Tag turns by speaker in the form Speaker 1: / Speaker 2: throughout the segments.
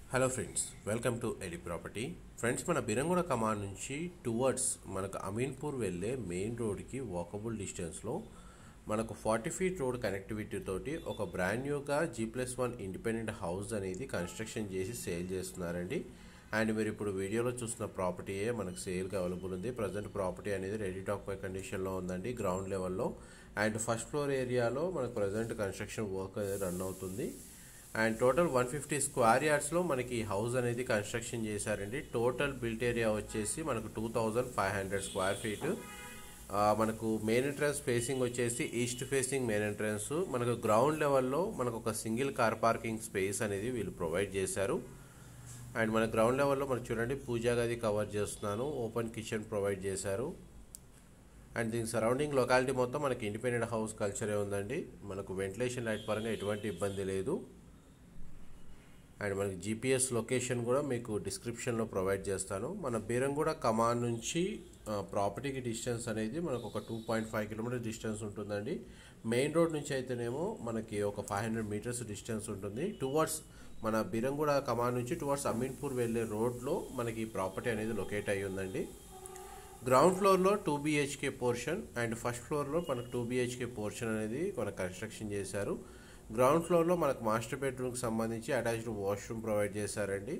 Speaker 1: hello friends welcome to AD property friends మన Beeramguda command నుంచి towards మనకు అమీన్పూర్ వెళ్ళే మెయిన్ రోడ్కి వాకబుల్ డిస్టెన్స్లో మనకు ఫార్టీ ఫీట్ రోడ్ కనెక్టివిటీ తోటి ఒక బ్రాండ్ న్యూగా G plus one independent house అనేది కన్స్ట్రక్షన్ చేసి సేల్ చేస్తున్నారండి అండ్ మీరు ఇప్పుడు వీడియోలో చూస్తున్న ప్రాపర్టీయే మనకు సేల్కి అవైలబుల్ ఉంది ప్రజెంట్ ప్రాపర్టీ అనేది రెడీ టాక్ పై కండిషన్లో ఉందండి గ్రౌండ్ లెవెల్లో అండ్ ఫస్ట్ ఫ్లోర్ ఏరియాలో మనకు ప్రజెంట్ కన్స్ట్రక్షన్ వర్క్ అనేది రన్ అవుతుంది and total one fifty square యార్డ్స్లో మనకి ఈ హౌస్ అనేది కన్స్ట్రక్షన్ చేశారండి టోటల్ బిల్ట్ ఏరియా వచ్చేసి మనకు two thousand five hundred square feet మనకు మెయిన్ ఎంట్రన్స్ ఫేసింగ్ వచ్చేసి ఈస్ట్ ఫేసింగ్ మెయిన్ ఎంట్రన్స్ మనకు గ్రౌండ్ లెవెల్లో మనకు ఒక సింగిల్ కార్ పార్కింగ్ స్పేస్ అనేది వీళ్ళు ప్రొవైడ్ చేశారు అండ్ మన గ్రౌండ్ లెవెల్లో మనం చూడండి పూజా గది కవర్ చేస్తున్నాను ఓపెన్ కిచెన్ ప్రొవైడ్ చేశారు అండ్ దీని సరౌండింగ్ లొకాలిటీ మొత్తం మనకి ఇండిపెండెంట్ హౌస్ కల్చరే ఉందండి మనకు వెంటిలేషన్ లైట్ పరంగా ఎటువంటి ఇబ్బంది లేదు అండ్ మనకి జీపీఎస్ లొకేషన్ కూడా మీకు డిస్క్రిప్షన్లో ప్రొవైడ్ చేస్తాను మన బీరంగూడ కమాన్ నుంచి ప్రాపర్టీకి డిస్టెన్స్ అనేది మనకు ఒక two point five kilometer distance ఉంటుందండి మెయిన్ రోడ్ నుంచి అయితేనేమో మనకి ఒక ఫైవ్ హండ్రెడ్ మీటర్స్ డిస్టెన్స్ ఉంటుంది టువర్డ్స్ మన బీరంగూడ కమాన్ నుంచి టువర్డ్స్ అమీన్పూర్ వెళ్ళే రోడ్లో మనకి ప్రాపర్టీ అనేది లొకేట్ అయ్యి ఉందండి గ్రౌండ్ ఫ్లోర్లో two BHK portion and first ఫ్లోర్లో మనకు టూ బీహెచ్కే పోర్షన్ అనేది మనకు కన్స్ట్రక్షన్ చేశారు గ్రౌండ్ ఫ్లోర్లో మనకు మాస్టర్ బెడ్రూమ్కి సంబంధించి అటాచ్డ్ వాష్రూమ్ ప్రొవైడ్ చేశారండి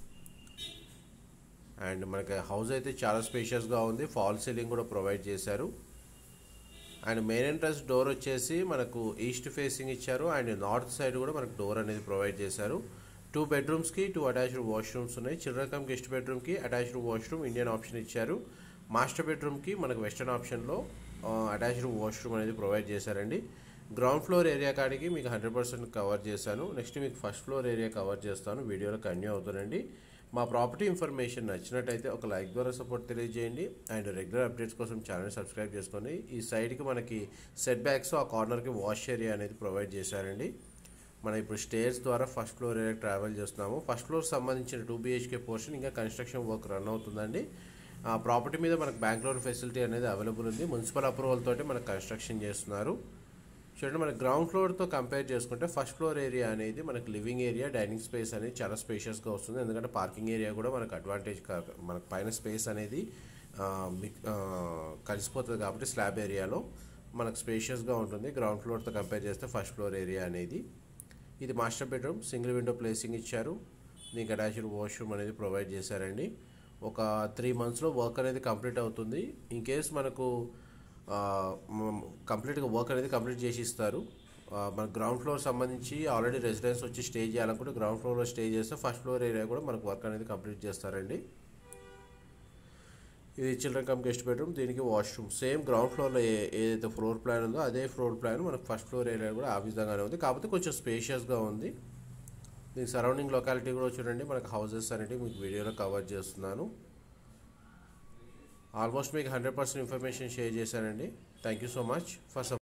Speaker 1: అండ్ మనకి హౌస్ అయితే చాలా స్పేషియస్గా ఉంది ఫాల్ సీలింగ్ కూడా ప్రొవైడ్ చేశారు అండ్ మెయిన్ ఎంట్రన్స్ డోర్ వచ్చేసి మనకు ఈస్ట్ ఫేసింగ్ ఇచ్చారు అండ్ నార్త్ సైడ్ కూడా మనకు డోర్ అనేది ప్రొవైడ్ చేశారు టూ బెడ్రూమ్స్కి టూ అటాచ్డ్ వాష్రూమ్స్ ఉన్నాయి చిల్డ్రన్ కమ్ గెస్ట్ బెడ్రూమ్కి అటాచ్డ్ వాష్రూమ్ ఇండియన్ ఆప్షన్ ఇచ్చారు మాస్టర్ బెడ్రూమ్కి మనకు వెస్టర్న్ ఆప్షన్లో అటాచ్డ్ వాష్రూమ్ అనేది ప్రొవైడ్ చేశారండి గ్రౌండ్ ఫ్లోర్ ఏరియా కాడికి మీకు హండ్రెడ్ పర్సెంట్ కవర్ చేశాను నెక్స్ట్ మీకు ఫస్ట్ ఫ్లోర్ ఏరియా కవర్ చేస్తాను వీడియోలో కన్యూ అవుతానండి మా ప్రాపర్టీ ఇన్ఫర్మేషన్ నచ్చినట్టయితే ఒక లైక్ ద్వారా సపోర్ట్ తెలియజేయండి అండ్ రెగ్యులర్ అప్డేట్స్ కోసం ఛానల్ సబ్స్క్రైబ్ చేసుకొని ఈ సైడ్కి మనకి సెట్ బ్యాక్స్ ఆ కార్నర్కి వాష్ ఏరియా అనేది ప్రొవైడ్ చేశారండి మనం ఇప్పుడు స్టేర్స్ ద్వారా ఫస్ట్ ఫ్లోర్ ఏరియా ట్రావెల్ చేస్తున్నాము ఫస్ట్ ఫ్లోర్ సంబంధించిన టూ బీహెచ్కే పోర్షన్ ఇంకా కన్స్ట్రక్షన్ వర్క్ రన్ అవుతుందండి ఆ ప్రాపర్టీ మీద మనకు బ్యాంక్ లోన్ ఫెసిలిటీ అనేది అవైలబుల్ ఉంది మున్సిపల్ అప్రూవల్ తోటి మనకు కన్స్ట్రక్షన్ చేస్తున్నారు చూడండి మన గ్రౌండ్ ఫ్లోర్తో కంపేర్ చేసుకుంటే ఫస్ట్ ఫ్లోర్ ఏరియా అనేది మనకి లివింగ్ ఏరియా డైనింగ్ స్పేస్ అనేది చాలా స్పేషియస్గా వస్తుంది ఎందుకంటే పార్కింగ్ ఏరియా కూడా మనకు అడ్వాంటేజ్ మనకు పైన స్పేస్ అనేది కలిసిపోతుంది కాబట్టి స్లాబ్ ఏరియాలో మనకు స్పేషియస్గా ఉంటుంది గ్రౌండ్ ఫ్లోర్తో కంపేర్ చేస్తే ఫస్ట్ ఫ్లోర్ ఏరియా అనేది ఇది master bedroom single window placing ఇచ్చారు దీనికి అటాచ్డ్ వాష్రూమ్ అనేది ప్రొవైడ్ చేశారండి ఒక త్రీ మంత్స్లో వర్క్ అనేది కంప్లీట్ అవుతుంది ఇన్ కేస్ మనకు కంప్లీట్గా వర్క్ అనేది కంప్లీట్ చేసి ఇస్తారు మన గ్రౌండ్ ఫ్లోర్ సంబంధించి ఆల్రెడీ రెసిడెన్స్ వచ్చి స్టే చేయాలనుకుంటే గ్రౌండ్ ఫ్లోర్లో స్టే చేస్తే ఫస్ట్ ఫ్లోర్ ఏరియా కూడా మనకు వర్క్ అనేది కంప్లీట్ చేస్తారండి ఇది చిల్డ్రన్ కమ్ గెస్ట్ బెడ్రూమ్ దీనికి వాష్రూమ్ సేమ్ గ్రౌండ్ ఫ్లోర్లో ఏ ఏదైతే ఫ్లోర్ ప్లాన్ ఉందో అదే ఫ్లోర్ ప్లాన్ మనకు ఫస్ట్ ఫ్లోర్ ఏరియా కూడా ఆ విధంగానే ఉంది కాకపోతే కొంచెం స్పేషియస్గా ఉంది దీని సరౌండింగ్ లొకాలిటీ కూడా చూడండి మనకు హౌసెస్ అనేవి మీకు వీడియోలో కవర్ చేస్తున్నాను ఆల్మోస్ట్ మీకు హండ్రెడ్ పర్సెంట్ ఇన్ఫర్మేషన్ షేర్ చేశానండి thank you so much for